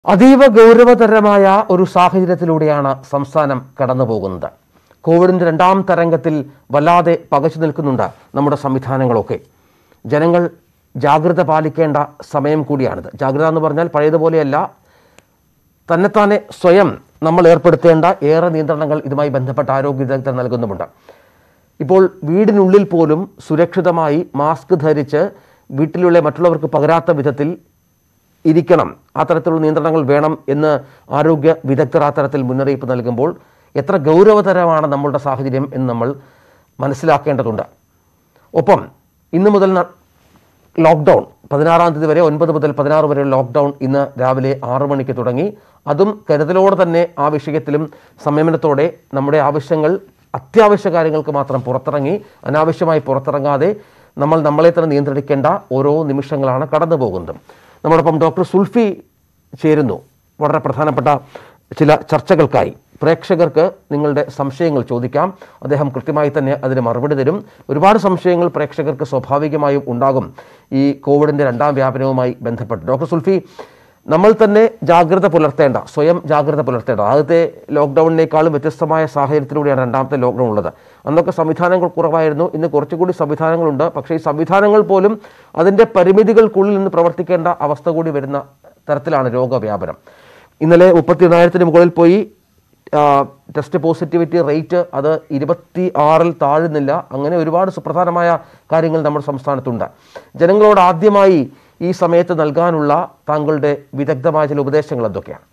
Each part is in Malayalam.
അതീവ ഗൗരവതരമായ ഒരു സാഹചര്യത്തിലൂടെയാണ് സംസ്ഥാനം കടന്നു പോകുന്നത് കോവിഡിൻ്റെ രണ്ടാം തരംഗത്തിൽ വല്ലാതെ പകച്ചു നിൽക്കുന്നുണ്ട് നമ്മുടെ സംവിധാനങ്ങളൊക്കെ ജനങ്ങൾ ജാഗ്രത പാലിക്കേണ്ട സമയം കൂടിയാണിത് ജാഗ്രത എന്ന് പറഞ്ഞാൽ പഴയതുപോലെയല്ല തന്നെത്താനെ സ്വയം നമ്മൾ ഏർപ്പെടുത്തേണ്ട ഏറെ നിയന്ത്രണങ്ങൾ ഇതുമായി ബന്ധപ്പെട്ട ആരോഗ്യ വിദഗ്ധർ നൽകുന്നുമുണ്ട് ഇപ്പോൾ വീടിനുള്ളിൽ പോലും സുരക്ഷിതമായി മാസ്ക് ധരിച്ച് വീട്ടിലുള്ള മറ്റുള്ളവർക്ക് പകരാത്ത വിധത്തിൽ ഇരിക്കണം അത്തരത്തിലുള്ള നിയന്ത്രണങ്ങൾ വേണം എന്ന് ആരോഗ്യ വിദഗ്ധർ അത്തരത്തിൽ മുന്നറിയിപ്പ് നൽകുമ്പോൾ എത്ര ഗൗരവതരമാണ് നമ്മളുടെ സാഹചര്യം എന്ന് നമ്മൾ മനസ്സിലാക്കേണ്ടതുണ്ട് ഒപ്പം ഇന്നു മുതൽ ന- ലോക്ക്ഡൗൺ പതിനാറാം തീയതി വരെ ഒൻപത് മുതൽ പതിനാറ് വരെ ലോക്ക്ഡൗൺ ഇന്ന് രാവിലെ ആറു മണിക്ക് തുടങ്ങി അതും കരുതലോടെ തന്നെ ആ വിഷയത്തിലും സംയമനത്തോടെ നമ്മുടെ ആവശ്യങ്ങൾ അത്യാവശ്യ കാര്യങ്ങൾക്ക് മാത്രം പുറത്തിറങ്ങി അനാവശ്യമായി പുറത്തിറങ്ങാതെ നമ്മൾ നമ്മളെ തന്നെ നിയന്ത്രിക്കേണ്ട ഓരോ നിമിഷങ്ങളാണ് കടന്നു പോകുന്നത് നമ്മോടൊപ്പം ഡോക്ടർ സുൽഫി ചേരുന്നു വളരെ പ്രധാനപ്പെട്ട ചില ചർച്ചകൾക്കായി പ്രേക്ഷകർക്ക് നിങ്ങളുടെ സംശയങ്ങൾ ചോദിക്കാം അദ്ദേഹം കൃത്യമായി തന്നെ അതിന് മറുപടി തരും ഒരുപാട് സംശയങ്ങൾ പ്രേക്ഷകർക്ക് സ്വാഭാവികമായും ഉണ്ടാകും ഈ കോവിഡിൻ്റെ രണ്ടാം വ്യാപനവുമായി ബന്ധപ്പെട്ട് ഡോക്ടർ സുൽഫി നമ്മൾ തന്നെ ജാഗ്രത പുലർത്തേണ്ട സ്വയം ജാഗ്രത പുലർത്തേണ്ട ആദ്യത്തെ ലോക്ക്ഡൗണിനേക്കാളും വ്യത്യസ്തമായ സാഹചര്യത്തിലൂടെയാണ് രണ്ടാമത്തെ ലോക്ക്ഡൗൺ ഉള്ളത് അന്നൊക്കെ സംവിധാനങ്ങൾ കുറവായിരുന്നു ഇന്ന് കുറച്ചുകൂടി സംവിധാനങ്ങളുണ്ട് പക്ഷേ ഈ സംവിധാനങ്ങൾ പോലും അതിൻ്റെ പരിമിതികൾക്കുള്ളിൽ നിന്ന് പ്രവർത്തിക്കേണ്ട അവസ്ഥ കൂടി വരുന്ന തരത്തിലാണ് രോഗവ്യാപനം ഇന്നലെ മുപ്പത്തിനായിരത്തിന് മുകളിൽ പോയി ആ, ടെസ്റ്റ് പോസിറ്റിവിറ്റി റേറ്റ് അത് ഇരുപത്തി ആറിൽ താഴുന്നില്ല അങ്ങനെ ഒരുപാട് സുപ്രധാനമായ കാര്യങ്ങൾ നമ്മുടെ സംസ്ഥാനത്തുണ്ട് ജനങ്ങളോട് ആദ്യമായി ഈ സമയത്ത് നൽകാനുള്ള താങ്കളുടെ വിദഗ്ധമായ ചില ഉപദേശങ്ങൾ എന്തൊക്കെയാണ്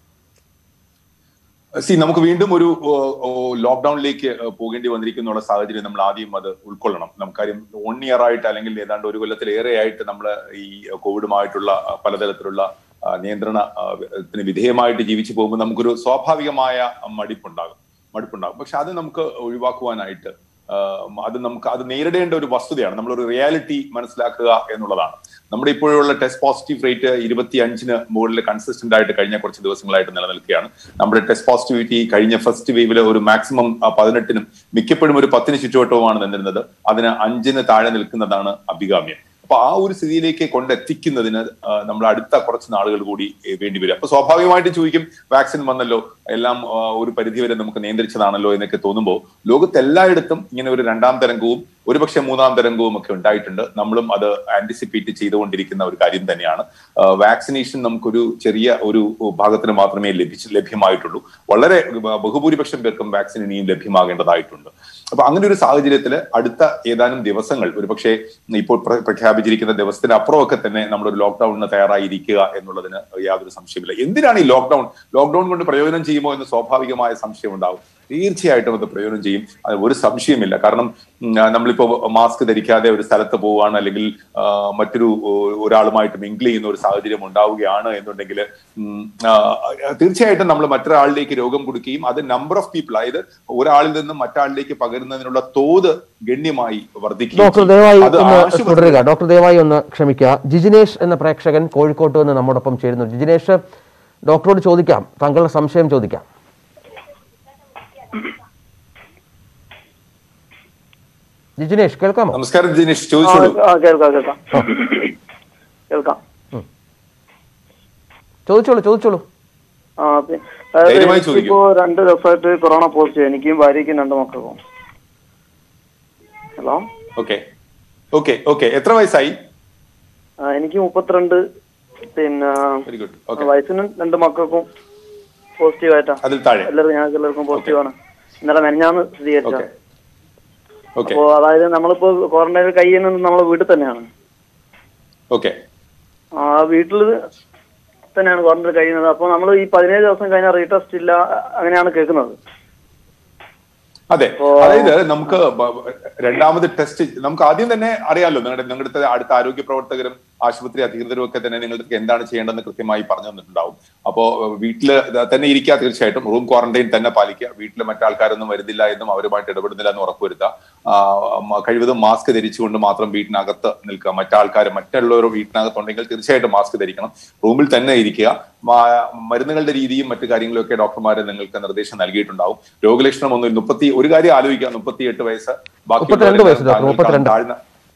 സി നമുക്ക് വീണ്ടും ഒരു ലോക്ക്ഡൌണിലേക്ക് പോകേണ്ടി വന്നിരിക്കുന്ന സാഹചര്യം നമ്മൾ ആദ്യം അത് ഉൾക്കൊള്ളണം നമുക്കാര്യം വൺ ഇയർ ആയിട്ട് അല്ലെങ്കിൽ ഏതാണ്ട് ഒരു കൊല്ലത്തിലേറെ ആയിട്ട് നമ്മൾ ഈ കോവിഡുമായിട്ടുള്ള ആ, പലതരത്തിലുള്ള ആ, നിയന്ത്രണ ആ, ത്തിന് വിധേയമായിട്ട് ജീവിച്ചു പോകുമ്പോൾ നമുക്കൊരു സ്വാഭാവികമായ മടിപ്പുണ്ടാകും മടുപ്പുണ്ടാകും പക്ഷെ അത് നമുക്ക് ഒഴിവാക്കുവാനായിട്ട് ആ, അത് നമുക്ക് അത് നേരിടേണ്ട ഒരു വസ്തുതയാണ് നമ്മളൊരു റിയാലിറ്റി മനസ്സിലാക്കുക എന്നുള്ളതാണ് നമ്മുടെ ഇപ്പോഴുള്ള ടെസ്റ്റ് പോസിറ്റീവ് റേറ്റ് ഇരുപത്തി അഞ്ചിന് മുകളിൽ കൺസിസ്റ്റന്റ് ആയിട്ട് കഴിഞ്ഞ കുറച്ച് ദിവസങ്ങളായിട്ട് നിലനിൽക്കുകയാണ് നമ്മുടെ ടെസ്റ്റ് പോസിറ്റിവിറ്റി കഴിഞ്ഞ ഫസ്റ്റ് വേവില് ഒരു മാക്സിമം പതിനെട്ടിനും മിക്കപ്പോഴും ഒരു പത്തിന് ചുറ്റുവട്ടവുമാണ് നിന്നിരുന്നത് അതിന് അഞ്ചിന് താഴെ നിൽക്കുന്നതാണ് അഭികാമ്യം അപ്പൊ ആ ഒരു സ്ഥിതിയിലേക്ക് കൊണ്ടെത്തിക്കുന്നതിന് ആ, നമ്മൾ അടുത്ത കുറച്ച് നാളുകൾ കൂടി ഏ, വേണ്ടി വരും അപ്പൊ സ്വാഭാവികമായിട്ട് ചോദിക്കും വാക്സിൻ വന്നല്ലോ എല്ലാം ആ, ഒരു പരിധിവരെ നമുക്ക് നിയന്ത്രിച്ചതാണല്ലോ എന്നൊക്കെ തോന്നുമ്പോൾ ലോകത്ത് എല്ലായിടത്തും ഇങ്ങനെ ഒരു രണ്ടാം തരംഗവും ഒരുപക്ഷെ മൂന്നാം തരംഗവും ഒക്കെ ഉണ്ടായിട്ടുണ്ട് നമ്മളും അത് ആന്റിസിപ്പേറ്റ് ചെയ്തുകൊണ്ടിരിക്കുന്ന ഒരു കാര്യം തന്നെയാണ് വാക്സിനേഷൻ നമുക്കൊരു ചെറിയ ഒരു ഭാഗത്തിന് മാത്രമേ ലഭിച്ച് ലഭ്യമായിട്ടുള്ളൂ വളരെ ബ- ബഹുഭൂരിപക്ഷം പേർക്കും വാക്സിൻ ഇനിയും ലഭ്യമാകേണ്ടതായിട്ടുണ്ട് അപ്പൊ അങ്ങനെ ഒരു സാഹചര്യത്തിൽ അടുത്ത ഏതാനും ദിവസങ്ങൾ ഒരുപക്ഷെ ഇപ്പോൾ പ്ര- പ്രഖ്യാപിച്ചിരിക്കുന്ന ദിവസത്തിന് അപ്പുറമൊക്കെ തന്നെ നമ്മൾ ഒരു ലോക്ക്ഡൌണിന് തയ്യാറായിരിക്കുക എന്നുള്ളതിന് യാതൊരു സംശയമില്ല എന്തിനാണ് ഈ ലോക്ക്ഡൌൺ ലോക്ക്ഡൌൺ കൊണ്ട് പ്രയോജനം ചെയ്യുമോ എന്ന് സ്വാഭാവികമായ സംശയം ഉണ്ടാവും തീർച്ചയായിട്ടും അത് പ്രയോജനം ചെയ്യും അത് ഒരു സംശയമില്ല കാരണം ഉം, ആ, നമ്മളിപ്പോ മാസ്ക് ധരിക്കാതെ ഒരു സ്ഥലത്ത് പോവുകയാണ് അല്ലെങ്കിൽ ആ, മറ്റൊരു ഒ- ഒരാളുമായിട്ട് മിങ്കിൾ ചെയ്യുന്ന ഒരു സാഹചര്യം ഉണ്ടാവുകയാണ് എന്നുണ്ടെങ്കിൽ ഉം, ആ, തീർച്ചയായിട്ടും നമ്മൾ മറ്റൊരാളിലേക്ക് രോഗം കൊടുക്കുകയും അത് നമ്പർ ഓഫ് പീപ്പിൾ അതായത് ഒരാളിൽ നിന്നും മറ്റാളിലേക്ക് പകരുന്നതിനുള്ള തോത് ഗണ്യമായി വർദ്ധിക്കുകയും ഡോക്ടർ ചെയ്യും. ദയവായി അത് ഒന്ന് ആശുപത്രി- തുടരുക ഡോക്ടർ ദയവായി ഒന്ന് ക്ഷമിക്കുക ജിജിനേഷ് എന്ന പ്രേക്ഷകൻ കോഴിക്കോട്ട് നിന്ന് നമ്മോടൊപ്പം ചേരുന്നു ജിജിനേഷ് ഡോക്ടറോട് ചോദിക്കാം താങ്കളുടെ സംശയം ചോദിക്കാം ജിജിനേഷ് കേൾക്കാമോ നമസ്കാരം ജിനേഷ് ആ, ചോദിച്ചോളൂ ആ, കേൾക്കാം കേൾക്കാം കേൾക്കാം ചോദിച്ചോളൂ ചോദിച്ചോളൂ ആ പി- അതായത് ധൈര്യമായി ചോദിക്കൂ. എനിക്കിപ്പോ രണ്ട് ദിവസമായിട്ട് കൊറോണ പോസിറ്റീവ് എനിക്കും ഭാര്യയ്ക്കും രണ്ട് മക്കൾക്കും ഹലോ ഓക്കെ ഓക്കെ ഓക്കെ എത്ര വയസ്സായി ആ, എനിക്ക് മുപ്പത്തിരണ്ട് പിന്നെ വെരി ഗുഡ് ഓക്കെ വയസ്സിനും രണ്ട് മക്കൾക്കും പോസിറ്റീവ് ആയിട്ടാ അതിൽ താഴെ എല്ലാവർക്കും ഞങ്ങൾക്ക് എല്ലാവർക്കും പോസിറ്റീവ് ആണ് ഇന്നലെ മെനഞ്ഞാന്ന് സ്ഥിരീകരിച്ച ഓക്കെ ഓക്കെ അപ്പോ അതായത് നമ്മളിപ്പോ ക്വാറന്റൈനിൽ കഴിയുന്നത് നമ്മളെ വീട്ടിൽ തന്നെയാണ് ഓക്കെ ആ വീട്ടില് തന്നെയാണ് ക്വാറന്റൈൻ കഴിയുന്നത് അപ്പൊ നമ്മൾ ഈ പതിനേഴ് ദിവസം കഴിഞ്ഞാൽ റീടെസ്റ്റ് ഇല്ല അങ്ങനെയാണ് കേൾക്കുന്നത് അതെ ഓ. അതായത് നമുക്ക് ബ- ബ- രണ്ടാമത് ടെസ്റ്റ് നമുക്ക് ആദ്യം തന്നെ അറിയാലോ നിങ്ങളുടെ നിങ്ങളുടെ അടുത്ത ആരോഗ്യ പ്രവർത്തകരും ആശുപത്രി അധികൃതരും ഒക്കെ തന്നെ നിങ്ങൾക്ക് എന്താണ് ചെയ്യേണ്ടതെന്ന് കൃത്യമായി പറഞ്ഞു തന്നിട്ടുണ്ടാവും അപ്പോ വീട്ടില് തന്നെ ഇരിക്കുക തീർച്ചയായിട്ടും റൂം ക്വാറന്റൈൻ തന്നെ പാലിക്കുക വീട്ടിൽ മറ്റാൾക്കാരൊന്നും വരുന്നില്ല എന്നും അവരുമായിട്ട് ഇടപെടുന്നില്ല എന്ന് ഉറപ്പുവരുത്തുക ആ, മ- കഴിവതും മാസ്ക് ധരിച്ചുകൊണ്ട് മാത്രം വീട്ടിനകത്ത് നിൽക്കുക മറ്റാൾക്കാർ മറ്റുള്ളവർ വീട്ടിനകത്തുണ്ടെങ്കിൽ തീർച്ചയായിട്ടും മാസ്ക് ധരിക്കണം റൂമിൽ തന്നെ ഇരിക്കുക മ- മരുന്നുകളുടെ രീതിയും മറ്റു കാര്യങ്ങളും ഒക്കെ ഡോക്ടർമാരെ നിങ്ങൾക്ക് നിർദ്ദേശം നൽകിയിട്ടുണ്ടാവും രോഗലക്ഷണം ഒന്നും മുപ്പത്തി ഒരു കാര്യം ആലോചിക്കുക മുപ്പത്തി എട്ട് വയസ്സ് മുപ്പത്തിരണ്ട് വയസ്സ് ഡോക്ടർ, മുപ്പത്തിരണ്ട്. താഴ്ന്ന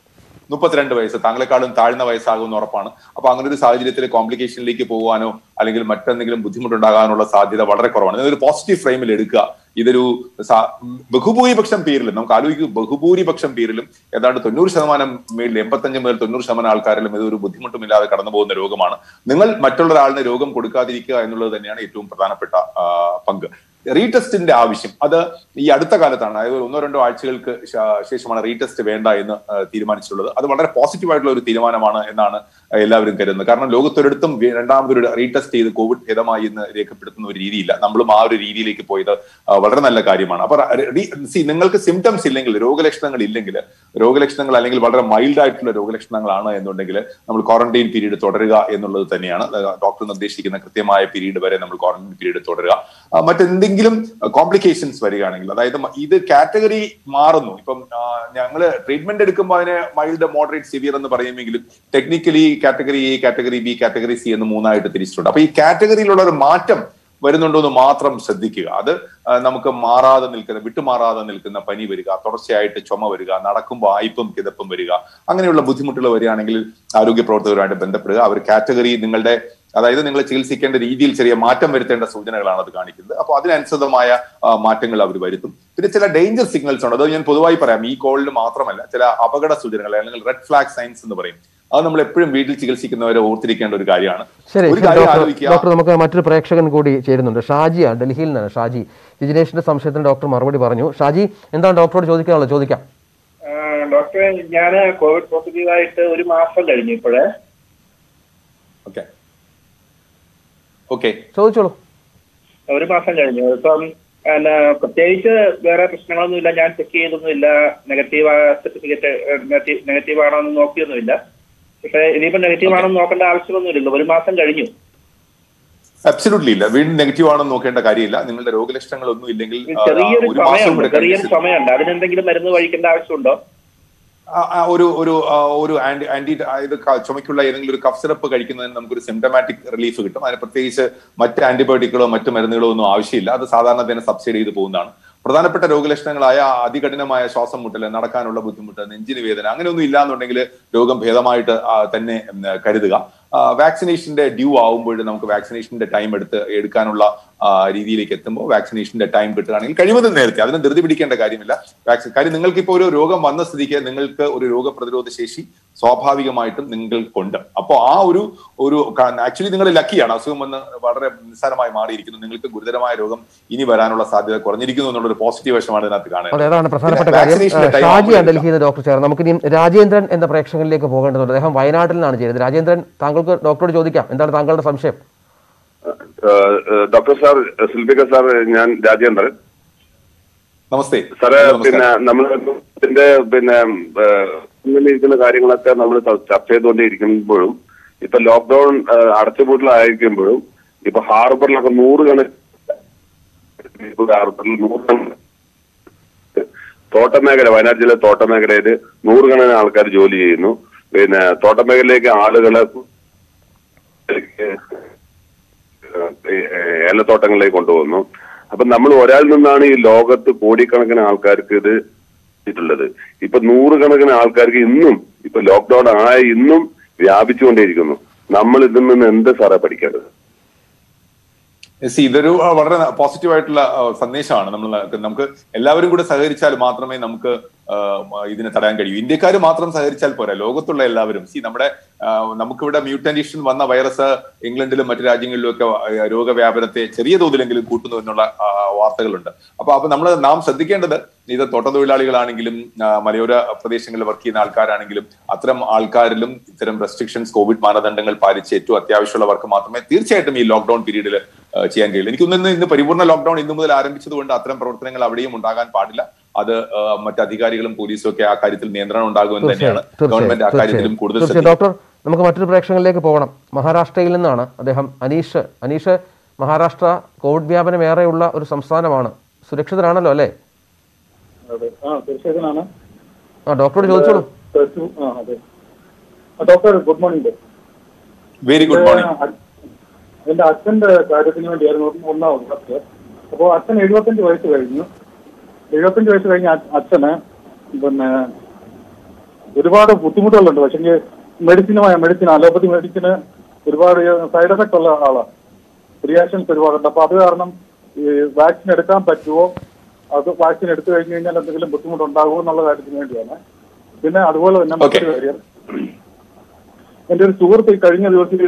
മുപ്പത്തിരണ്ട് വയസ്സ് താങ്കളെക്കാളും താഴ്ന്ന വയസ്സാകുമെന്ന് ഉറപ്പാണ് അപ്പൊ അങ്ങനെ ഒരു സാഹചര്യത്തിൽ കോംപ്ലിക്കേഷനിലേക്ക് പോകാനോ അല്ലെങ്കിൽ മറ്റെന്തെങ്കിലും ബുദ്ധിമുട്ടുണ്ടാകാനുള്ള സാധ്യത വളരെ കുറവാണ് ഇതൊരു പോസിറ്റീവ് ഫ്രെയിമിൽ എടുക്കുക ഇതൊരു സാ- ബഹുഭൂരിപക്ഷം പേരിലും നമുക്ക് ആലോചിക്കും ബഹുഭൂരിപക്ഷം പേരിലും ഏതാണ്ട് തൊണ്ണൂറ് ശതമാനം മേളിൽ എൺപത്തഞ്ച് മുതൽ തൊണ്ണൂറ് ശതമാനം ആൾക്കാരിലും ഇതൊരു ബുദ്ധിമുട്ടുമില്ലാതെ കടന്നു പോകുന്ന രോഗമാണ് നിങ്ങൾ മറ്റുള്ള ഒരാളിന് രോഗം കൊടുക്കാതിരിക്കുക എന്നുള്ളത് തന്നെയാണ് ഏറ്റവും പ്രധാനപ്പെട്ട ആ, പങ്ക് റീടെസ്റ്റിന്റെ ആവശ്യം അത് ഈ അടുത്ത കാലത്താണ് അതായത് ഒരു ഒന്നോ രണ്ടോ ആഴ്ചകൾക്ക് ശ- ശേഷമാണ് റീടെസ്റ്റ് വേണ്ട എന്ന് ആ, തീരുമാനിച്ചിട്ടുള്ളത് അത് വളരെ പോസിറ്റീവ് ആയിട്ടുള്ള ഒരു തീരുമാനമാണ് എന്നാണ് എല്ലാവരും കരുതുന്നത് കാരണം ലോകത്തൊരിടത്തും വി- രണ്ടാമതൊരു റീടെസ്റ്റ് ചെയ്ത് കോവിഡ് ഭേദമായി എന്ന് രേഖപ്പെടുത്തുന്ന ഒരു രീതിയില്ല നമ്മളും ആ ഒരു രീതിയിലേക്ക് പോയത് ആ, വളരെ നല്ല കാര്യമാണ് അപ്പൊ സി നിങ്ങൾക്ക് സിംറ്റംസ് ഇല്ലെങ്കിൽ രോഗലക്ഷണങ്ങൾ ഇല്ലെങ്കിൽ രോഗലക്ഷണങ്ങൾ അല്ലെങ്കിൽ വളരെ മൈൽഡ് ആയിട്ടുള്ള രോഗലക്ഷണങ്ങളാണ് എന്നുണ്ടെങ്കിൽ നമ്മൾ ക്വാറന്റൈൻ പീരീഡ് തുടരുക എന്നുള്ളത് തന്നെയാണ് ഡോക്ടർ നിർദ്ദേശിക്കുന്ന കൃത്യമായ പീരീഡ് വരെ നമ്മൾ ക്വാറന്റൈൻ പീരീഡ് തുടരുക ആ, മറ്റെന്തെങ്കിലും കോംപ്ലിക്കേഷൻസ് വരികയാണെങ്കിൽ അതായത് മ- ഇത് കാറ്റഗറി മാറുന്നു ഇപ്പം ഞങ്ങൾ ട്രീറ്റ്മെന്റ് എടുക്കുമ്പോൾ അതിനെ മൈൽഡ് മോഡറേറ്റ് സിവിയർ എന്ന് പറയുമെങ്കിലും technically category A category B category C എന്ന് മൂന്നായിട്ട് തിരിച്ചിട്ടുണ്ട് അപ്പൊ ഈ കാറ്റഗറിയിലുള്ള ഒരു മാറ്റം വരുന്നുണ്ടോ എന്ന് മാത്രം ശ്രദ്ധിക്കുക അത് ആ, നമുക്ക് മാറാതെ നിൽക്കുന്ന വിട്ടുമാറാതെ നിൽക്കുന്ന പനി വരിക തുടർച്ചയായിട്ട് ചുമ വരിക നടക്കുമ്പോൾ ആയിപ്പും കിതപ്പും വരിക അങ്ങനെയുള്ള ബുദ്ധിമുട്ടുകൾ വരികയാണെങ്കിൽ ആരോഗ്യ പ്രവർത്തകരുമായിട്ട് ബന്ധപ്പെടുക അവർ കാറ്റഗറി നിങ്ങളുടെ അതായത് നിങ്ങൾ ചികിത്സിക്കേണ്ട രീതിയിൽ ചെറിയ മാറ്റം വരുത്തേണ്ട സൂചനകളാണ് അത് കാണിക്കുന്നത് അപ്പോൾ അതിനനുസൃതമായ ആ, മാറ്റങ്ങൾ അവർ വരുത്തും പിന്നെ ചില ഡേഞ്ചർ സിഗ്നൽസ് ഉണ്ട് അത് ഞാൻ പൊതുവായി പറയാം ഈ കോളിൽ മാത്രമല്ല ചില അപകട സൂചനകൾ അല്ലെങ്കിൽ റെഡ് ഫ്ലാഗ് സൈൻസ് എന്ന് പറയും അത് നമ്മൾ എപ്പോഴും വീട്ടിൽ ചികിത്സിക്കുന്നവരെ ഓർത്തിരിക്കേണ്ട ഒരു കാര്യമാണ് ശരി ഒരു ശരി, കാര്യം ഡോക്ടർ ആലോചിക്കുക ഡോക്ടർ നമുക്ക് മറ്റൊരു പ്രേക്ഷകൻ കൂടി ചേരുന്നുണ്ട് ഷാജിയാണ് ഡൽഹിയിൽ നിന്നാണ് ഷാജി ജിജിനേഷിന്റെ സംശയത്തിന് ഡോക്ടർ മറുപടി പറഞ്ഞു ഷാജി എന്താണ് ഡോക്ടറോട് ചോദിക്കാനുള്ളത് ചോദിക്കാം ആ, ഡോക്ടറെ ഞാൻ കോവിഡ് പോസിറ്റീവായിട്ട് ഒരു മാസം കഴിഞ്ഞു ഇപ്പോഴേ ഓക്കെ ഓക്കെ ചോദിച്ചോളൂ ഒരു മാസം കഴിഞ്ഞു ഇപ്പം എന്നാ, പ്രത്യേകിച്ച് വേറെ പ്രശ്നങ്ങളൊന്നുമില്ല ഞാൻ ചെക്ക് ചെയ്തൊന്നുമില്ല നെഗറ്റീവ് സർട്ടിഫിക്കറ്റ് നെഗറ്റീവ് ആണോ എന്ന് നോക്കിയൊന്നുമില്ല പക്ഷെ ഇനിയിപ്പോ നെഗറ്റീവ് ആണോ എന്ന് നോക്കേണ്ട ആവശ്യമൊന്നുമില്ലല്ലോ ഒരു മാസം കഴിഞ്ഞു അബ്സല്യൂട്ട്ലി ഇല്ല വീണ്ടും നെഗറ്റീവ് ആണെന്ന് നോക്കേണ്ട കാര്യമില്ല നിങ്ങളുടെ രോഗലക്ഷണങ്ങൾ ഒന്നും ഇല്ലെങ്കിൽ ആ, ചെറിയൊരു ഒരു മാസം സമയമുണ്ട് കൂടെ ചെറിയൊരു കഴിഞ്ഞ് സമയമുണ്ട് അതിനെന്തെങ്കിലും മരുന്ന് കഴിക്കേണ്ട ആവശ്യമുണ്ടോ ആ, ആ, ഒരു ഒരു ആ, ഒരു ആന്റി ആന്റി ഇത് ക- ചുമയ്ക്കുള്ള ഏതെങ്കിലും ഒരു കഫ് സിറപ്പ് കഴിക്കുന്നതിന് നമുക്കൊരു സിംറ്റമാറ്റിക് റിലീഫ് കിട്ടും അതിന് പ്രത്യേകിച്ച് മറ്റ് ആന്റിബയോട്ടിക്കുകളോ മറ്റ് മരുന്നുകളോ ഒന്നും ആവശ്യമില്ല അത് സാധാരണ തന്നെ സബ്സിഡി ചെയ്ത് പോകുന്നതാണ് പ്രധാനപ്പെട്ട രോഗലക്ഷണങ്ങളായ അതികഠിനമായ ശ്വാസം മുട്ടൽ നടക്കാനുള്ള ബുദ്ധിമുട്ട് നെഞ്ചിന് വേദന അങ്ങനെയൊന്നും ഇല്ലാന്നുണ്ടെങ്കിൽ രോഗം ഭേദമായിട്ട് ആ, തന്നെ ഉം, കരുതുക വാക്സിനേഷന്റെ ഡ്യൂ ആവുമ്പോൾ നമുക്ക് വാക്സിനേഷന്റെ ടൈം എടുത്ത് എടുക്കാനുള്ള ആ, രീതിയിലേക്ക് എത്തുമ്പോൾ വാക്സിനേഷന്റെ ടൈം കിട്ടുകയാണെങ്കിൽ കഴിവതും നേരത്തെ അതിന് ധൃതി പിടിക്കേണ്ട കാര്യമില്ല വാക്സിൻ കാര്യം നിങ്ങൾക്ക് ഇപ്പോൾ ഒരു രോഗം വന്ന സ്ഥിതിക്ക് നിങ്ങൾക്ക് ഒരു രോഗപ്രതിരോധ ശേഷി സ്വാഭാവികമായിട്ടും നിങ്ങൾക്കുണ്ട് അപ്പോൾ ആ ഒരു ഒരു ആക്ച്വലി നിങ്ങൾ ലക്കിയാണ് അസുഖം വന്ന് വളരെ നിസ്സാരമായി മാറിയിരിക്കുന്നു നിങ്ങൾക്ക് ഗുരുതരമായ രോഗം ഇനി വരാനുള്ള സാധ്യത കുറഞ്ഞിരിക്കുന്നു എന്നുള്ള ഒരു പോസിറ്റീവ് വശമാണ് ഇതിനകത്ത് അതെ കാണുന്നത് അതാണ് പ്രധാനപ്പെട്ട പിന്നെ കാര്യം വാക്സിനേഷന്റെ time ഷാജിയാണ് ആവുമ്പോൾ ഡൽഹിയിൽ നിന്ന് ഡോക്ടർ ചേർന്ന് നമുക്ക് ഇനി രാജേന്ദ്രൻ എന്ന പ്രേക്ഷകനിലേക്ക് പോകേണ്ടതുണ്ട് അദ്ദേഹം വയനാട്ടിൽ നിന്നാണ് ചെയ്യുന്നത് രാജേന്ദ്രൻ താങ്കൾക്ക് ഡോക്ടറോട് ചോദിക്കാം എന്താണ് താങ്കളുടെ സംശയം ഏഹ് ഏഹ് ഡോക്ടർ സാർ സുൽഫിക സാർ ഞാൻ രാജേന്ദ്രൻ നമസ്തേ സാറ് നമസ്കാരം. പിന്നെ നമ്മൾ ഇതിന്റെ പിന്നെ ഏഹ് ഇരിക്കുന്ന കാര്യങ്ങളൊക്കെ നമ്മൾ ചർച്ച ചെയ്തുകൊണ്ടിരിക്കുമ്പോഴും ഇപ്പൊ ലോക്ക്ഡൌൺ ഏഹ് അടച്ചുപൂട്ടലായിരിക്കുമ്പോഴും ഇപ്പൊ ഹാർബറിലൊക്കെ നൂറുകണക്കിന് ഇപ്പൊ ഹാർബറിൽ നൂറുകണക്കിന് തോട്ടമേഖല വയനാട് ജില്ല തോട്ടമേഖലയിൽ നൂറുകണക്കിന് ആൾക്കാർ ജോലി ചെയ്യുന്നു പിന്നെ തോട്ടമേഖലയിലേക്ക് ആളുകളെ ഈ ഏലത്തോട്ടങ്ങളിലേക്ക് കൊണ്ടുപോകുന്നു അപ്പൊ നമ്മൾ ഒരാളിൽ നിന്നാണ് ഈ ലോകത്ത് കോടിക്കണക്കിന് ആൾക്കാർക്ക് ഇത് ിട്ടുള്ളത് ഇപ്പൊ നൂറുകണക്കിന് ആൾക്കാർക്ക് ഇന്നും ഇപ്പൊ ലോക്ക്ഡൌൺ ആയ ഇന്നും വ്യാപിച്ചുകൊണ്ടേയിരിക്കുന്നു നമ്മൾ ഇതിൽ നിന്ന് എന്ത് സാറേ പഠിക്കേണ്ടത് സി ഇതൊരു ആ, വളരെ പോസിറ്റീവ് ആയിട്ടുള്ള ആ, സന്ദേശമാണ് നമ്മൾ നൽകുന്നത്. നമുക്ക് എല്ലാവരും കൂടെ സഹകരിച്ചാൽ മാത്രമേ നമുക്ക് ആ, ഇതിനെ തടയാൻ കഴിയൂ ഇന്ത്യക്കാർ മാത്രം സഹകരിച്ചാൽ പോരാ ലോകത്തുള്ള എല്ലാവരും സി നമ്മുടെ ആ, നമുക്കിവിടെ മ്യൂട്ടന്റേഷൻ വന്ന വൈറസ് ഇംഗ്ലണ്ടിലും മറ്റു രാജ്യങ്ങളിലും ഒക്കെ ആ, രോഗവ്യാപനത്തെ ചെറിയ തോതിലെങ്കിലും കൂട്ടുന്നു എന്നുള്ള ആ, വാർത്തകളുണ്ട് അപ്പൊ അപ്പൊ നമ്മൾ നാം ശ്രദ്ധിക്കേണ്ടത് ഇത് തോട്ടത്തൊഴിലാളികളാണെങ്കിലും ആ, മലയോര പ്രദേശങ്ങളിൽ വർക്ക് ചെയ്യുന്ന ആൾക്കാരാണെങ്കിലും അത്തരം ആൾക്കാരിലും ഇത്തരം റെസ്ട്രിക്ഷൻസ് കോവിഡ് മാനദണ്ഡങ്ങൾ പാലിച്ച് ഏറ്റവും അത്യാവശ്യമുള്ളവർക്ക് മാത്രമേ തീർച്ചയായിട്ടും ഈ ലോക്ക്ഡൌൺ പീരീഡിൽ ചെയ്യാൻ കഴിയില്ല എനിക്ക് തോന്നുന്നു ഇന്ന് പരിപൂർണ്ണ ലോക്ക്ഡൌൺ ഇന്നു മുതൽ ആരംഭിച്ചതുകൊണ്ട് അത്തരം പ്രവർത്തനങ്ങൾ അവിടെയും ഉണ്ടാകാൻ പാടില്ല അത് ആ, മറ്റ് അധികാരികളും പോലീസും ഒക്കെ ആ കാര്യത്തിൽ നിയന്ത്രണം ഉണ്ടാകുമെന്ന് തന്നെയാണ് തീർച്ചയായും ഗവൺമെന്റ് ആ കാര്യത്തിലും തീർച്ചയായും കൂടുതൽ തീർച്ചയായും ഡോക്ടർ നമുക്ക് മറ്റൊരു പ്രേക്ഷകനിലേക്ക് പോകണം മഹാരാഷ്ട്രയിൽ നിന്നാണ് അദ്ദേഹം അനീഷ് അനീഷ് മഹാരാഷ്ട്ര കോവിഡ് വ്യാപനം ഏറെയുള്ള ഒരു സംസ്ഥാനമാണ് സുരക്ഷിതരാണല്ലോ അല്ലേ അതെ ആ തീർച്ചയായിട്ടും ആ ഡോക്ടറോട് ചോദിച്ചോളൂ ആ അതെ ആ, doctor good morning very good morning എന്റെ അച്ഛന്റെ കാര്യത്തിന് വേണ്ടിയായിരുന്നു ഒന്നാമത് ഡോക്ടർ അപ്പോൾ അച്ഛൻ എഴുപത്തഞ്ച് വയസ്സ് കഴിഞ്ഞു എഴുപത്തഞ്ച് വയസ്സ് കഴിഞ്ഞ അ- അച്ഛന് പിന്നെ ഒരുപാട് ബുദ്ധിമുട്ടുകളുണ്ട് പക്ഷേ മെഡിസിനുമായ മെഡിസിൻ അലോപ്പതി മെഡിസിന് ഒരുപാട് സൈഡ് എഫക്റ്റ് ഉള്ള ആളാണ് റിയാക്ഷൻസ് ഒരുപാടുണ്ട് അപ്പൊ അത് കാരണം ഈ വാക്സിൻ എടുക്കാൻ പറ്റുമോ അത് വാക്സിൻ എടുത്തു കഴിഞ്ഞു കഴിഞ്ഞാൽ എന്തെങ്കിലും ബുദ്ധിമുട്ടുണ്ടാകുമോ എന്നുള്ള കാര്യത്തിന് വേണ്ടിയാണ് പിന്നെ അതുപോലെ തന്നെ മറ്റൊരു കാര്യം എന്റെ ഒരു സുഹൃത്ത് ഈ കഴിഞ്ഞ ദിവസം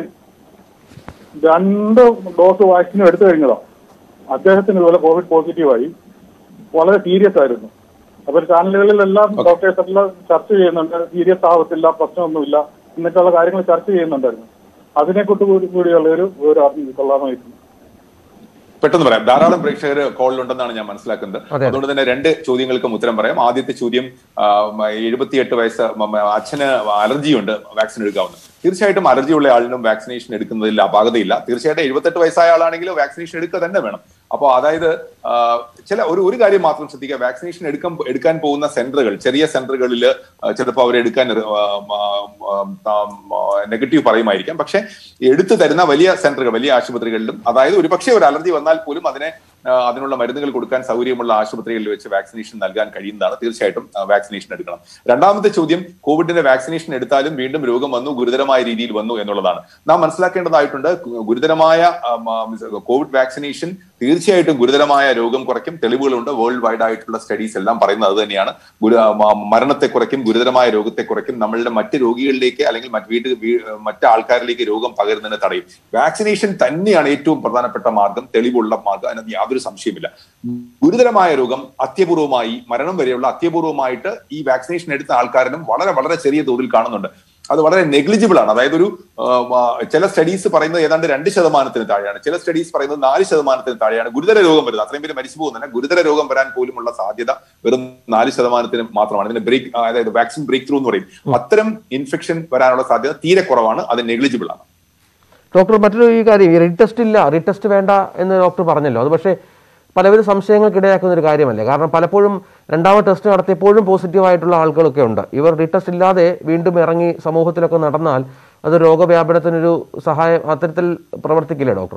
രണ്ട് ഡോസ് വാക്സിനും എടുത്തു കഴിഞ്ഞതാണ് അദ്ദേഹത്തിന് ഇതുപോലെ കോവിഡ് പോസിറ്റീവായി വളരെ സീരിയസ് ആയിരുന്നു അപ്പൊ ചാനലുകളിലെല്ലാം ഡോക്ടേഴ്സ് എല്ലാം ചർച്ച ചെയ്യുന്നുണ്ട് സീരിയസ് ആവത്തില്ല പ്രശ്നമൊന്നുമില്ല എന്നൊക്കെയുള്ള കാര്യങ്ങൾ ചർച്ച ചെയ്യുന്നുണ്ടായിരുന്നു അതിനെ കൊണ്ട് കൂടി കൂടിയുള്ള ഒരു ഒരു അറിഞ്ഞു കൊള്ളാമായിരുന്നു പെട്ടെന്ന് പറയാം ധാരാളം പ്രേക്ഷകർ കോളിലുണ്ടെന്നാണ് ഞാൻ മനസ്സിലാക്കുന്നത് അതെ. അതുകൊണ്ട് തന്നെ രണ്ട് ചോദ്യങ്ങൾക്കും ഉത്തരം പറയാം ആദ്യത്തെ ചോദ്യം എഴുപത്തിയെട്ട് വയസ്സ് മ- മ- അച്ഛന് അലർജി ഉണ്ട് വാക്സിൻ എടുക്കാവുന്ന തീർച്ചയായിട്ടും അലർജി ഉള്ള ആളിനും വാക്സിനേഷൻ എടുക്കുന്നതിൽ അപാകതയില്ല തീർച്ചയായിട്ടും എഴുപത്തെട്ട് വയസ്സായ ആളാണെങ്കിൽ വാക്സിനേഷൻ എടുക്കുക തന്നെ വേണം അപ്പോൾ അതായത് ആ, ചില ഒരു ഒരു കാര്യം മാത്രം ശ്രദ്ധിക്കുക വാക്സിനേഷൻ എടുക്കാൻ എടുക്കാൻ പോകുന്ന സെന്ററുകൾ ചെറിയ സെന്ററുകളിൽ ചിലപ്പോൾ അവരെടുക്കാൻ നെഗറ്റീവ് പറയുമായിരിക്കാം പക്ഷെ എടുത്തു തരുന്ന വലിയ സെന്ററുകൾ വലിയ ആശുപത്രികളിലും അതായത് ഒരു പക്ഷേ ഒരു അലർജി വന്നാൽ പോലും അതിനെ ആ, അതിനുള്ള മരുന്നുകൾ കൊടുക്കാൻ സൗകര്യമുള്ള ആശുപത്രികളിൽ വെച്ച് വാക്സിനേഷൻ നൽകാൻ കഴിയുന്നതാണ് തീർച്ചയായിട്ടും വാക്സിനേഷൻ എടുക്കണം രണ്ടാമത്തെ ചോദ്യം കോവിഡിന്റെ വാക്സിനേഷൻ എടുത്താലും വീണ്ടും രോഗം വന്നു ഗുരുതരമായ രീതിയിൽ വന്നു എന്നുള്ളതാണ് നാം മനസ്സിലാക്കേണ്ടതായിട്ടുണ്ട് ഗുരുതരമായ ആം, ആം, കോവിഡ് വാക്സിനേഷൻ തീർച്ചയായിട്ടും ഗുരുതരമായ രോഗം കുറയ്ക്കും തെളിവുകളുണ്ട് വേൾഡ് വൈഡ് ആയിട്ടുള്ള സ്റ്റഡീസ് എല്ലാം പറയുന്നത് അത് തന്നെയാണ് ഗുരു- മ- മരണത്തെ കുറയ്ക്കും ഗുരുതരമായ രോഗത്തെ കുറയ്ക്കും നമ്മളുടെ മറ്റ് രോഗികളിലേക്ക് അല്ലെങ്കിൽ മറ്റ് വീട്ട് വീ- മറ്റ് ആൾക്കാരിലേക്ക് രോഗം പകരുന്നതിനെ തടയും വാക്സിനേഷൻ തന്നെയാണ് ഏറ്റവും പ്രധാനപ്പെട്ട മാർഗം തെളിവുള്ള മാർഗം അതിനകത്ത് യാതൊരു സംശയമില്ല ഗുരുതരമായ രോഗം അത്യപൂർവമായി മരണം വരെയുള്ള അത്യപൂർവമായിട്ട് ഈ വാക്സിനേഷൻ എടുത്ത ആൾക്കാരിലും വളരെ വളരെ ചെറിയ തോതിൽ കാണുന്നുണ്ട് അത് വളരെ നെഗ്ലിജിബിൾ ആണ് അതായത് ഒരു ആ, ആ, ചില സ്റ്റഡീസ് പറയുന്നത് ഏതാണ്ട് രണ്ട് ശതമാനത്തിന് താഴെയാണ് ചില സ്റ്റഡീസ് പറയുന്നത് നാല് ശതമാനത്തിന് താഴെയാണ് ഗുരുതര രോഗം വരുന്നത് അത്രയും പേര് മരിച്ചു പോകുന്നില്ല ഗുരുതര രോഗം വരാൻ പോലുമുള്ള സാധ്യത വെറും നാല് ശതമാനത്തിന് മാത്രമാണ് ഇതിന് ബ്രേക്ക് അതായത് വാക്സിൻ ബ്രേക്ക് ത്രൂ എന്ന് പറയും അത്തരം ഇൻഫെക്ഷൻ വരാനുള്ള സാധ്യത തീരെ കുറവാണ് അത് നെഗ്ലിജിബിൾ ആണ് ഡോക്ടർ മറ്റൊരു ഈ കാര്യം ഈ റീടെസ്റ്റ് ഇല്ല റീടെസ്റ്റ് വേണ്ട എന്ന് ഡോക്ടർ പറഞ്ഞല്ലോ അത് പക്ഷേ പലവിധ സംശയങ്ങൾക്കിടയാക്കുന്ന ഒരു കാര്യമല്ലേ കാരണം പലപ്പോഴും രണ്ടാമത് ടെസ്റ്റ് നടത്തിയപ്പോഴും പോസിറ്റീവ് ആയിട്ടുള്ള ആളുകളൊക്കെ ഉണ്ട് ഇവർ റീടെസ്റ്റ് ഇല്ലാതെ വീണ്ടും ഇറങ്ങി സമൂഹത്തിലൊക്കെ നടന്നാൽ അത് രോഗവ്യാപനത്തിനൊരു സഹായം അത്തരത്തിൽ പ്രവർത്തിക്കില്ലേ ഡോക്ടർ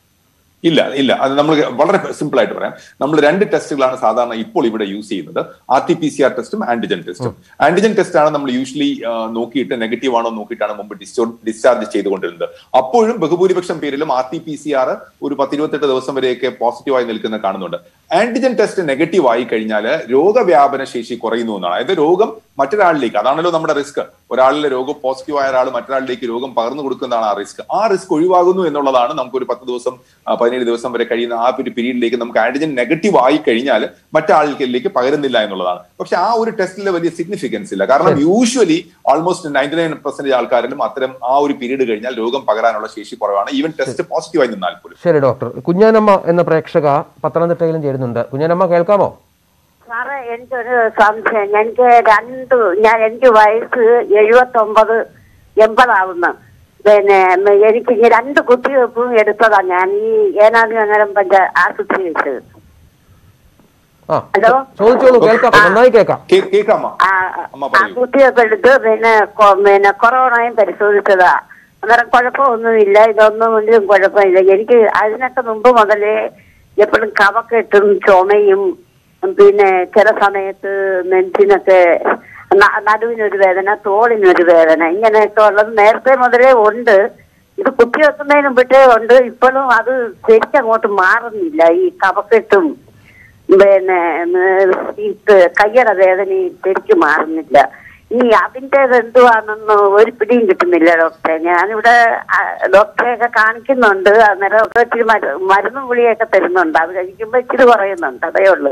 ഇല്ല ഇല്ല അത് നമ്മൾ വളരെ സിമ്പിൾ ആയിട്ട് പറയാം നമ്മൾ രണ്ട് ടെസ്റ്റുകളാണ് സാധാരണ ഇപ്പോൾ ഇവിടെ യൂസ് ചെയ്യുന്നത് R T P C R ടെസ്റ്റും ആന്റിജൻ ടെസ്റ്റും ആന്റിജൻ ടെസ്റ്റ് ആണ് നമ്മൾ യൂഷ്വലി നോക്കിയിട്ട് നെഗറ്റീവ് ആണോ നോക്കിയിട്ടാണ് മുമ്പ് ഡിസ്ചാർജ് ചെയ്തുകൊണ്ടിരുന്നത് അപ്പോഴും ബഹുഭൂരിപക്ഷം പേരിലും R T P C R ഒരു പത്തിരുപത്തെട്ട് ദിവസം വരെയൊക്കെ പോസിറ്റീവായി നിൽക്കുന്ന കാണുന്നുണ്ട് ആന്റിജൻ ടെസ്റ്റ് നെഗറ്റീവ് ആയി കഴിഞ്ഞാൽ രോഗവ്യാപന ശേഷി കുറയുന്നു എന്നാണ് അതായത് രോഗം മറ്റൊരാളിലേക്ക് അതാണല്ലോ നമ്മുടെ റിസ്ക് ഒരാളിലെ രോഗം പോസിറ്റീവ് ആയ ഒരാൾ മറ്റൊരാളിലേക്ക് രോഗം പകർന്നു കൊടുക്കുന്നതാണ് ആ റിസ്ക് ആ റിസ്ക് ഒഴിവാകുന്നു എന്നുള്ളതാണ് നമുക്ക് ഒരു പത്ത് ദിവസം ആ, പതിനേഴ് ദിവസം വരെ കഴിയുന്ന ആ ഒരു പീരീഡിലേക്ക് നമുക്ക് ആന്റിജൻ നെഗറ്റീവ് ആയി കഴിഞ്ഞാൽ മറ്റാൾക്കിലേക്ക് പകരുന്നില്ല എന്നുള്ളതാണ് പക്ഷെ ആ ഒരു ടെസ്റ്റിൽ വലിയ സിഗ്നിഫിക്കൻസ് ഇല്ല കാരണം usually almost ninety nine percentage ആൾക്കാരിലും അത്തരം ആ ഒരു പീരീഡ് കഴിഞ്ഞാൽ രോഗം പകരാനുള്ള ശേഷി കുറവാണ് ഈവൻ ടെസ്റ്റ് പോസിറ്റീവായി നിന്നാൽ പോലും ശരി ഡോക്ടർ കുഞ്ഞാനമ്മ എന്ന പ്രേക്ഷക പത്തനംതിട്ടയിലും ചേരുന്നുണ്ട് കുഞ്ഞാനമ്മ കേൾക്കാമോ സാറേ എനിക്കൊരു സംശയം എനിക്ക് രണ്ട് ഞാൻ എനിക്ക് വയസ്സ് എഴുപത്തൊമ്പത് എൺപതാവുന്നു പിന്നെ ഉം, എനിക്ക് ഈ രണ്ട് കുത്തിവെപ്പും എടുത്തതാ ഞാൻ ഈ ഏനാദി നഗരം പഞ്ചായത്ത് ആശുപത്രി വെച്ച് ആ ഹലോ? ചോദിച്ചോളൂ കേൾക്കാം നന്നായി കേൾക്കാം കേ- കേൾക്കാമോ ആ അമ്മ ആ പറയൂ. കുത്തിവെപ്പ് എടുത്ത് പിന്നെ കൊ- പിന്നെ കൊറോണയും പരിശോധിച്ചതാ അന്നേരം കുഴപ്പമൊന്നുമില്ല ഇതൊന്നും ഒന്നിലും കുഴപ്പമില്ല എനിക്ക് അതിനൊക്കെ മുമ്പ് മുതലേ എപ്പോഴും കവക്കെട്ടും ചുമയും പിന്നെ ചില സമയത്ത് നെഞ്ചിനൊക്കെ ന- നടുവിനൊരു വേദന തോളിനൊരു വേദന ഇങ്ങനെയൊക്കെ ഉള്ളത് നേരത്തെ മുതലേ ഉണ്ട് ഇത് കുത്തിവെക്കുന്നതിന് മുമ്പിട്ടേ ഉണ്ട് ഇപ്പോഴും അത് ശരിക്കങ്ങോട്ട് മാറുന്നില്ല ഈ കഫക്കെട്ടും പിന്നെ ഉം, ഈ ക- കയ്യറ വേദനയും ശരിക്കും മാറുന്നില്ല ഇനി അതിന്റെ എന്തുവാണെന്ന് ഒരു പിടിയും കിട്ടുന്നില്ല ഡോക്ടറെ ഞാനിവിടെ ആ, ഡോക്ടറെയൊക്കെ കാണിക്കുന്നുണ്ട് അന്നേരം ഒക്കെ ഇച്ചിരി മരു- മരുന്നും ഗുളിയൊക്കെ തരുന്നുണ്ട് അത് കഴിക്കുമ്പോ ഇച്ചിരി കുറയുന്നുണ്ട് അതേ ഉള്ളു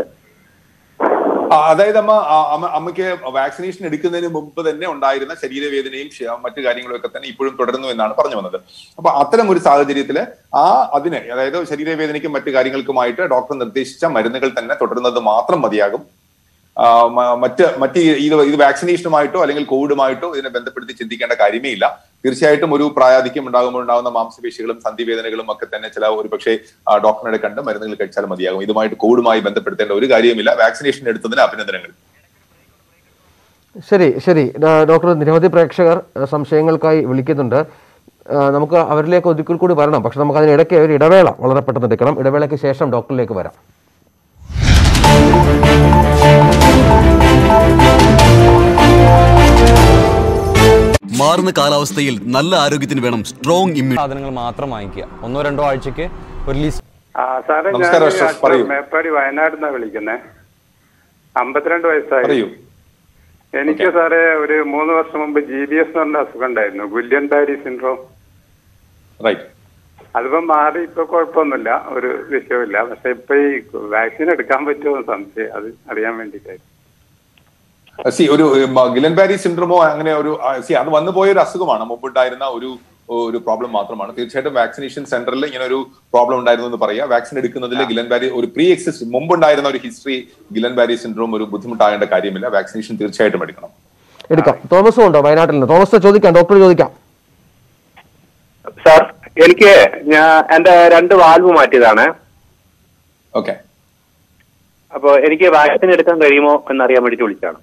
ആ, അതായത് അമ്മ ആ, അമ്മ അമ്മയ്ക്ക് വാക്സിനേഷൻ എടുക്കുന്നതിന് മുമ്പ് തന്നെ ഉണ്ടായിരുന്ന ശരീരവേദനയും ക്ഷ- മറ്റു കാര്യങ്ങളും ഒക്കെ തന്നെ ഇപ്പോഴും തുടരുന്നു എന്നാണ് പറഞ്ഞു വന്നത് അപ്പൊ അത്തരം ഒരു സാഹചര്യത്തിൽ ആ അതിന് അതായത് ശരീരവേദനയ്ക്കും മറ്റു കാര്യങ്ങൾക്കുമായിട്ട് ഡോക്ടർ നിർദ്ദേശിച്ച മരുന്നുകൾ തന്നെ തുടരുന്നത് മാത്രം മതിയാകും ആ, മ- മറ്റ് മറ്റ് ഈ- ഇത് ഇത് വാക്സിനേഷനുമായിട്ടോ അല്ലെങ്കിൽ കോവിഡുമായിട്ടോ ഇതിനെ ബന്ധപ്പെടുത്തി ചിന്തിക്കേണ്ട കാര്യമേ ഇല്ല തീർച്ചയായിട്ടും ഒരു പ്രായാധിക്യം ഉണ്ടാകുമ്പോൾ ഉണ്ടാകുന്ന മാംസപേശികളും സന്ധിവേദനകളും ഒക്കെ തന്നെ ചില ഒരു പക്ഷേ ഡോക്ടറിനെ കണ്ട് മരുന്നുകൾ കഴിച്ചാൽ മതിയാകും ഇതുമായിട്ട് കോവിഡുമായി ബന്ധപ്പെടുത്തേണ്ട ഒരു കാര്യവുമില്ല വാക്സിനേഷൻ എടുത്തതിന് അഭിനന്ദനങ്ങൾ ശരി ശരി ഡോ- ഡോക്ടർ നിരവധി പ്രേക്ഷകർ അഹ്, സംശയങ്ങൾക്കായി വിളിക്കുന്നുണ്ട് അഹ്, നമുക്ക് അവരിലേക്ക് ഒരിക്കൽ കൂടി വരണം പക്ഷെ നമുക്ക് അതിനിടയ്ക്ക് ഒരു ഇടവേള വളരെ പെട്ടെന്ന് എടുക്കണം ഇടവേളയ്ക്ക് ശേഷം ഡോക്ടറിലേക്ക് വരാം മാറുന്ന കാലാവസ്ഥയിൽ നല്ല ആരോഗ്യത്തിന് വേണം സ്ട്രോങ് ഇമ്മ്യൂണിറ്റി സാധനങ്ങൾ മാത്രം വാങ്ങിക്കുക ഒന്നോ രണ്ടോ ആഴ്ചക്ക് ഒരു ലിസ്റ്റ് ആ സാറേ ഞാൻ നമസ്കാരം, അഷ്റഫ്, പറയൂ. മേപ്പാടി വയനാട് നിന്നാണ് വിളിക്കുന്നത് അമ്പത്തിരണ്ട് വയസ്സായി പറയൂ എനിക്ക് സാറേ ഒരു മൂന്ന് വർഷം മുമ്പ് ജി ബി എസ് എന്ന് പറഞ്ഞ അസുഖം ഉണ്ടായിരുന്നു ഗുല്യൻ ബാരി സിൻഡ്രോം റൈറ്റ് അതിപ്പോ മാറി ഇപ്പൊ കുഴപ്പമൊന്നുമില്ല ഒരു വിഷയമില്ല പക്ഷെ ഇപ്പൊ ഈ വാക്സിൻ എടുക്കാൻ പറ്റുമോ എന്ന് സംശയം അത് അറിയാൻ വേണ്ടിട്ടായിരുന്നു സി ഒരു ഗിലൻ ബാരി സിൻഡ്രോമോ അങ്ങനെ ഒരു സി അത് വന്നു പോയ ഒരു അസുഖമാണ് മുമ്പുണ്ടായിരുന്ന ഒരു ഒരു പ്രോബ്ലം മാത്രമാണ് തീർച്ചയായിട്ടും വാക്സിനേഷൻ സെന്ററിൽ ഇങ്ങനെ ഒരു പ്രോബ്ലം ഉണ്ടായിരുന്നു എന്ന് പറയാം വാക്സിൻ എടുക്കുന്നതിൽ ഗിലൻ ബാരി ഒരു പ്രീ എക്സിസ്റ്റ് മുമ്പുണ്ടായിരുന്ന ഒരു ഹിസ്റ്ററി ഗിലൻ ബാരി സിൻഡ്രോം ഒരു ബുദ്ധിമുട്ടാകേണ്ട കാര്യമില്ല വാക്സിനേഷൻ തീർച്ചയായിട്ടും എടുക്കണം എടുക്കാം തോമസും ഉണ്ടോ വയനാട്ടിൽ നിന്ന് തോമസ് ചോദിക്കാം ഡോക്ടർ ചോദിക്കാം സാർ എനിക്ക് ഞാൻ എന്റെ രണ്ട് വാൽവ് മാറ്റിയതാണ് ഓക്കെ അപ്പൊ എനിക്ക് വാക്സിൻ എടുക്കാൻ കഴിയുമോ എന്നറിയാൻ വേണ്ടിട്ട് വിളിച്ചാണ്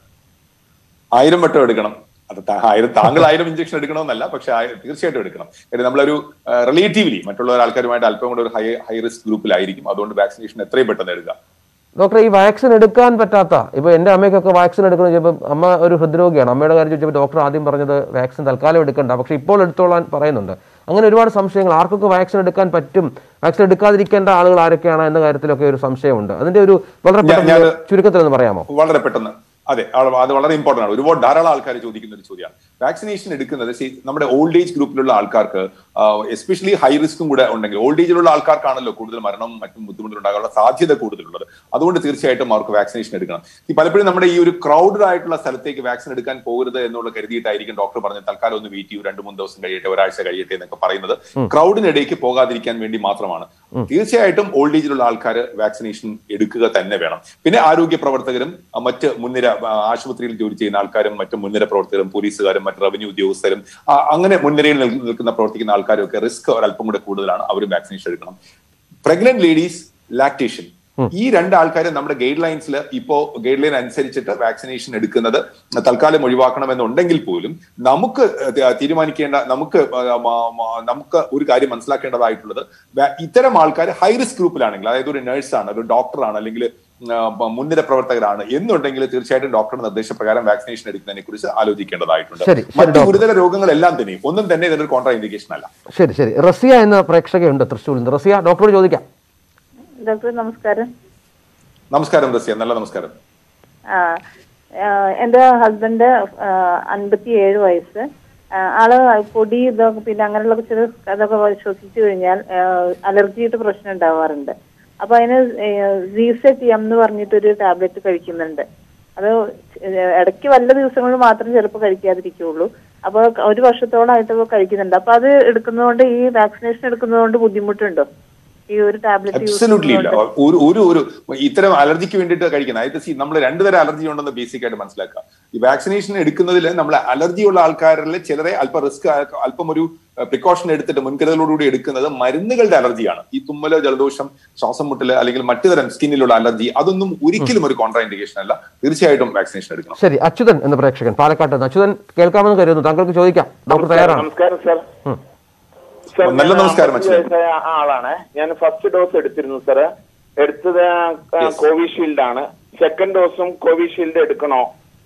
ആയിരം വട്ടം എടുക്കണം അത് താ- ആയിരം താങ്കൾ ആയിരം ഇഞ്ചക്ഷൻ എടുക്കണമെന്നല്ല പക്ഷെ ആയിരം- തീർച്ചയായിട്ടും എടുക്കണം കാര്യം നമ്മളൊരു റിലേറ്റീവ്ലി മറ്റുള്ള ആൾക്കാരുമായിട്ട് അല്പം കൂടെ ഒരു ഹൈ ഹൈ റിസ്ക് ഗ്രൂപ്പിലായിരിക്കും അതുകൊണ്ട് വാക്സിനേഷൻ എത്രയും പെട്ടെന്ന് എടുക്കുക ഡോക്ടറെ ഈ വാക്സിൻ എടുക്കാൻ പറ്റാത്ത ഇപ്പൊ എന്റെ അമ്മയ്ക്കൊക്കെ വാക്സിൻ എടുക്കണം ചോദിച്ചപ്പോൾ അമ്മ ഒരു ഹൃദ്രോഗിയാണ് അമ്മയുടെ കാര്യം ചോദിച്ചപ്പോൾ ഡോക്ടർ ആദ്യം പറഞ്ഞത് വാക്സിൻ തൽക്കാലം എടുക്കണ്ട പക്ഷെ ഇപ്പോൾ എടുത്തോളാൻ പറയുന്നുണ്ട് അങ്ങനെ ഒരുപാട് സംശയങ്ങൾ ആർക്കൊക്കെ വാക്സിൻ എടുക്കാൻ പറ്റും വാക്സിൻ എടുക്കാതിരിക്കേണ്ട ആളുകൾ ആരൊക്കെയാണ് എന്ന കാര്യത്തിലൊക്കെ ഒരു സംശയമുണ്ട് അതിന്റെ ഒരു വളരെ ഞാൻ- പെട്ടെന്ന് ഞാൻ- ചുരുക്കത്തിൽ ഒന്ന് പറയാമോ വളരെ പെട്ടെന്ന് അതെ ആ- അത് വളരെ ഇമ്പോർട്ടന്റ് ആണ് ഒരുപാട് ധാരാളം ആൾക്കാർ ചോദിക്കുന്ന ഒരു ചോദ്യമാണ് വാക്സിനേഷൻ എടുക്കുന്നത് see, നമ്മുടെ ഓൾഡ് ഏജ് ഗ്രൂപ്പിലുള്ള ആൾക്കാർക്ക് എസ്പെഷ്യലി ഹൈ റിസ്ക്കും കൂടെ ഉണ്ടെങ്കിൽ ഓൾഡ് ഏജിലുള്ള ആൾക്കാർക്കാണല്ലോ കൂടുതൽ മരണവും മറ്റും ബുദ്ധിമുട്ടും ഉണ്ടാകാനുള്ള സാധ്യത കൂടുതലുള്ളത് അതുകൊണ്ട് തീർച്ചയായിട്ടും അവർക്ക് വാക്സിനേഷൻ എടുക്കണം ഈ പലപ്പോഴും നമ്മുടെ ഈ ഒരു ക്രൗഡഡ് ആയിട്ടുള്ള സ്ഥലത്തേക്ക് വാക്സിൻ എടുക്കാൻ പോകരുത് എന്നുള്ള കരുതിയിട്ടായിരിക്കും ഡോക്ടർ പറഞ്ഞത് തൽക്കാലം ഒന്ന് വെയിറ്റ് ചെയ്യൂ രണ്ട് മൂന്ന് ദിവസം കഴിയട്ടെ ഒരാഴ്ച കഴിയട്ടെ എന്നൊക്കെ പറയുന്നത് ക്രൗഡിനിടയ്ക്ക് പോകാതിരിക്കാൻ വേണ്ടി മാത്രമാണ് തീർച്ചയായിട്ടും ഓൾഡ് ഏജിലുള്ള ആൾക്കാർ വാക്സിനേഷൻ എടുക്കുക തന്നെ വേണം പിന്നെ ആരോഗ്യ പ്രവർത്തകരും ആ, മറ്റ് മുൻനിര ആ, ആശുപത്രിയിൽ ജോലി ചെയ്യുന്ന ആൾക്കാരും മറ്റ് മുൻനിര പ്രവർത്തകരും പോലീസുകാരും മറ്റ് റവന്യൂ ഉദ്യോഗസ്ഥരും ആ, അങ്ങനെ മുൻനിരയിൽ നിൽ- നിൽക്കുന്ന പ്രവർത്തിക്കുന്ന ആൾക്കാരും ഒക്കെ റിസ്ക് ഒരല്പം കൂടെ കൂടുതലാണ് അവരും വാക്സിനേഷൻ എടുക്കണം പ്രഗ്നന്റ് ലേഡീസ് ലാക്ടേഷൻ ഈ രണ്ട് ആൾക്കാരും നമ്മുടെ ഗൈഡ് ലൈൻസിൽ ഇപ്പോ ഗൈഡ് ലൈൻ അനുസരിച്ചിട്ട് വാക്സിനേഷൻ എടുക്കുന്നത് തൽക്കാലം ഒഴിവാക്കണമെന്നുണ്ടെങ്കിൽ പോലും നമുക്ക് ത- തീരുമാനിക്കേണ്ട നമുക്ക് ആ, മ- മ- നമുക്ക് ഒരു കാര്യം മനസ്സിലാക്കേണ്ടതായിട്ടുള്ളത് വാ- ഇത്തരം ആൾക്കാർ ഹൈ റിസ്ക് ഗ്രൂപ്പിലാണെങ്കിൽ അതായത് ഒരു നഴ്സാണ് ഒരു ഡോക്ടറാണ് അല്ലെങ്കിൽ ആ, മ- മുൻനിര പ്രവർത്തകരാണ് എന്നുണ്ടെങ്കിൽ തീർച്ചയായിട്ടും ഡോക്ടറുടെ നിർദ്ദേശപ്രകാരം വാക്സിനേഷൻ എടുക്കുന്നതിനെ കുറിച്ച് ആലോചിക്കേണ്ടതായിട്ടുണ്ട് ശരി, ശരി, മറ്റ് ഡോക്ടർ. ഗുരുതര രോഗങ്ങളെല്ലാം തന്നെ ഒന്നും തന്നെ ഇതിനൊരു കോൺട്രാ ഇൻഡിക്കേഷൻ അല്ല ശരി ശരി റസിയ എന്ന പ്രേക്ഷകയുണ്ട് തൃശ്ശൂരിൽ നിന്ന് റസിയ ഡോക്ടറോട് ചോദിക്കാം ഡോക്ടർ നമസ്കാരം നമസ്കാരം റസിയ നല്ല നമസ്കാരം ആ, ആ, എന്റെ ഹസ്ബൻഡ് അൻപത്തി ഏഴ് വയസ്സ് ആ, ആള് പൊടി ഇതൊക്കെ പിന്നെ അങ്ങനെയുള്ള ചില അതൊക്കെ ശ്വസിച്ചു കഴിഞ്ഞാൽ അലർജിയുടെ പ്രശ്നം ഉണ്ടാവാറുണ്ട് അപ്പൊ അതിന് റീസെറ്റ് എം എന്ന് പറഞ്ഞിട്ടൊരു ടാബ്ലറ്റ് കഴിക്കുന്നുണ്ട് അത് ഇടയ്ക്ക് വല്ല ദിവസങ്ങളിൽ മാത്രം ചിലപ്പോൾ കഴിക്കാതിരിക്കുള്ളൂ അപ്പൊ ഒരു വർഷത്തോളമായിട്ട് ഇപ്പൊ കഴിക്കുന്നുണ്ട് അപ്പൊ അത് എടുക്കുന്നതുകൊണ്ട് ഈ വാക്സിനേഷൻ എടുക്കുന്നതുകൊണ്ട് ബുദ്ധിമുട്ടുണ്ടോ ഈ ഒരു ടാബ്ലറ്റ് യൂസ് അബ്സല്യൂട്ട്ലി ഇല്ല ചെയ്യുന്നതുകൊണ്ട് ഒരു ഒരു ഒരു ഇത്തരം അലർജിക്ക് വേണ്ടിയിട്ട് കഴിക്കുന്നത് അതായത് സി നമ്മൾ രണ്ടുതരം അലർജി ഉണ്ടെന്ന് ബേസിക് ആയിട്ട് മനസ്സിലാക്കുക ഈ വാക്സിനേഷൻ എടുക്കുന്നതിൽ നമ്മൾ അലർജി ഉള്ള ആൾക്കാരിൽ ചിലരെ അല്പം റിസ്ക് അല്പം ഒരു പ്രിക്കോഷൻ എടുത്തിട്ട് മുൻകരുതലോടുകൂടി എടുക്കുന്നത് മരുന്നുകളുടെ അലർജിയാണ് ഈ തുമ്മലോ ജലദോഷം ശ്വാസം മുട്ടല് അല്ലെങ്കിൽ മറ്റു തരം സ്കിന്നിലുള്ള അലർജി അതൊന്നും ഒരിക്കലും ഒരു കോൺട്രാ ഇൻഡിക്കേഷൻ അല്ല തീർച്ചയായിട്ടും വാക്സിനേഷൻ എടുക്കണം ശരി അച്യുതൻ എന്ന പ്രേക്ഷകൻ പാലക്കാട്ട് നിന്ന് അച്യുതൻ കേൾക്കാമെന്ന് കരുതുന്നു താങ്കൾക്ക് ചോദിക്കാം ഡോക്ടർ തയ്യാറാണ് നമസ്കാരം സാർ ഉം. സാർ, നല്ല ഞാൻ നമസ്കാരം, അമ്പത് അച്ഛൻ. വയസ്സായ ആളാണ് ഞാൻ ഫസ്റ്റ് ഡോസ് എടുത്തിരുന്നു സാർ എടുത്തത് കോവിഷീൽഡ് ആണ് സെക്കൻഡ് ഡോസും കോവിഷീൽഡ് എടുക്കണോ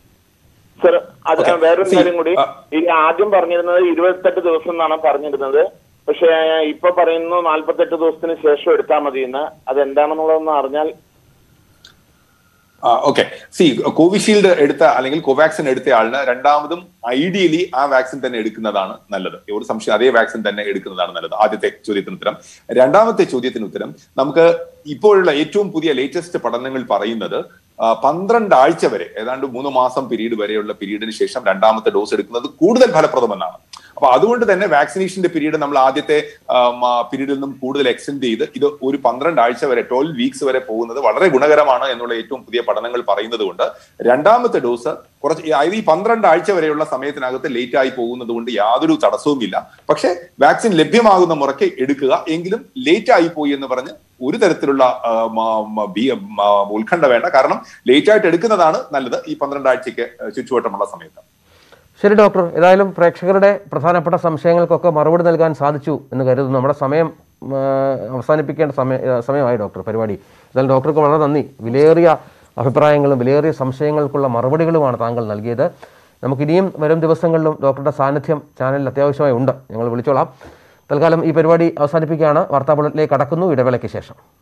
സർ അത് Okay. വേറൊരു See, കാര്യം കൂടി uh, ഈ ആദ്യം പറഞ്ഞിരുന്നത് ഇരുപത്തെട്ട് ദിവസം എന്നാണ് പറഞ്ഞിരുന്നത് പക്ഷെ ഇപ്പൊ പറയുന്നു നാല്പത്തെട്ട് ദിവസത്തിന് ശേഷം എടുത്താൽ മതി എന്ന് അതെന്താണെന്നുള്ളതൊന്ന് അറിഞ്ഞാൽ ഓക്കെ സി കോവിഷീൽഡ് എടുത്ത അല്ലെങ്കിൽ കോവാക്സിൻ എടുത്ത ആളിന് രണ്ടാമതും ഐഡിയലി ആ വാക്സിൻ തന്നെ എടുക്കുന്നതാണ് നല്ലത് ഒരു സംശയം അതേ വാക്സിൻ തന്നെ എടുക്കുന്നതാണ് നല്ലത് ആദ്യത്തെ ചോദ്യത്തിന് ഉത്തരം രണ്ടാമത്തെ ചോദ്യത്തിന് ഉത്തരം നമുക്ക് ഇപ്പോഴുള്ള ഏറ്റവും പുതിയ ലേറ്റസ്റ്റ് പഠനങ്ങൾ പറയുന്നത് ആ, പന്ത്രണ്ട് ആഴ്ച വരെ ഏതാണ്ട് മൂന്ന് മാസം പീരീഡ് വരെയുള്ള പീരീഡിന് ശേഷം രണ്ടാമത്തെ ഡോസ് എടുക്കുന്നത് കൂടുതൽ ഫലപ്രദമെന്നാണ് അപ്പൊ അതുകൊണ്ട് തന്നെ വാക്സിനേഷന്റെ പീരീഡ് നമ്മൾ ആദ്യത്തെ പീരീഡിൽ നിന്നും കൂടുതൽ എക്സ്റ്റെൻഡ് ചെയ്ത് ഇത് ഒരു പന്ത്രണ്ട് ആഴ്ച വരെ ട്വൽവ് വീക്സ് വരെ പോകുന്നത് വളരെ ഗുണകരമാണ് എന്നുള്ള ഏറ്റവും പുതിയ പഠനങ്ങൾ പറയുന്നത് കൊണ്ട് രണ്ടാമത്തെ ഡോസ് കുറച്ച് അതായത് ഈ പന്ത്രണ്ട് ആഴ്ച വരെയുള്ള സമയത്തിനകത്ത് ലേറ്റ് ആയി പോകുന്നത് കൊണ്ട് യാതൊരു തടസ്സവുമില്ല പക്ഷേ വാക്സിൻ ലഭ്യമാകുന്ന മുറയ്ക്ക് എടുക്കുക എങ്കിലും ലേറ്റ് ആയി പോയി എന്ന് പറഞ്ഞ് ഒരു തരത്തിലുള്ള ആ, മ- മ- ബി- മ- ഉത്കണ്ഠ വേണ്ട കാരണം ലേറ്റ് ആയിട്ട് എടുക്കുന്നതാണ് നല്ലത് ഈ പന്ത്രണ്ട് ആഴ്ചയ്ക്ക് ചുറ്റുവട്ടമുള്ള സമയത്ത് ശരി ഡോക്ടർ ഏതായാലും പ്രേക്ഷകരുടെ പ്രധാനപ്പെട്ട സംശയങ്ങൾക്കൊക്കെ മറുപടി നൽകാൻ സാധിച്ചു എന്ന് കരുതുന്നു നമ്മുടെ സമയം ആ, അവസാനിപ്പിക്കേണ്ട സമയ ആ, സമയമായി ഡോക്ടർ പരിപാടി ഏതായാലും ഡോക്ടർക്ക് വളരെ നന്ദി വിലയേറിയ അഭിപ്രായങ്ങളും വിലയേറിയ സംശയങ്ങൾക്കുള്ള മറുപടികളുമാണ് താങ്കൾ നൽകിയത് നമുക്കിനിയും വരും ദിവസങ്ങളിലും ഡോക്ടറുടെ സാന്നിധ്യം ചാനലിൽ അത്യാവശ്യമായി ഉണ്ട് ഞങ്ങൾ വിളിച്ചോളാം തൽക്കാലം ഈ പരിപാടി അവസാനിപ്പിക്കുകയാണ് വാർത്താ ബുള്ളറ്റിലേക്ക് കടക്കുന്നു ഇടവേളയ്ക്ക് ശേഷം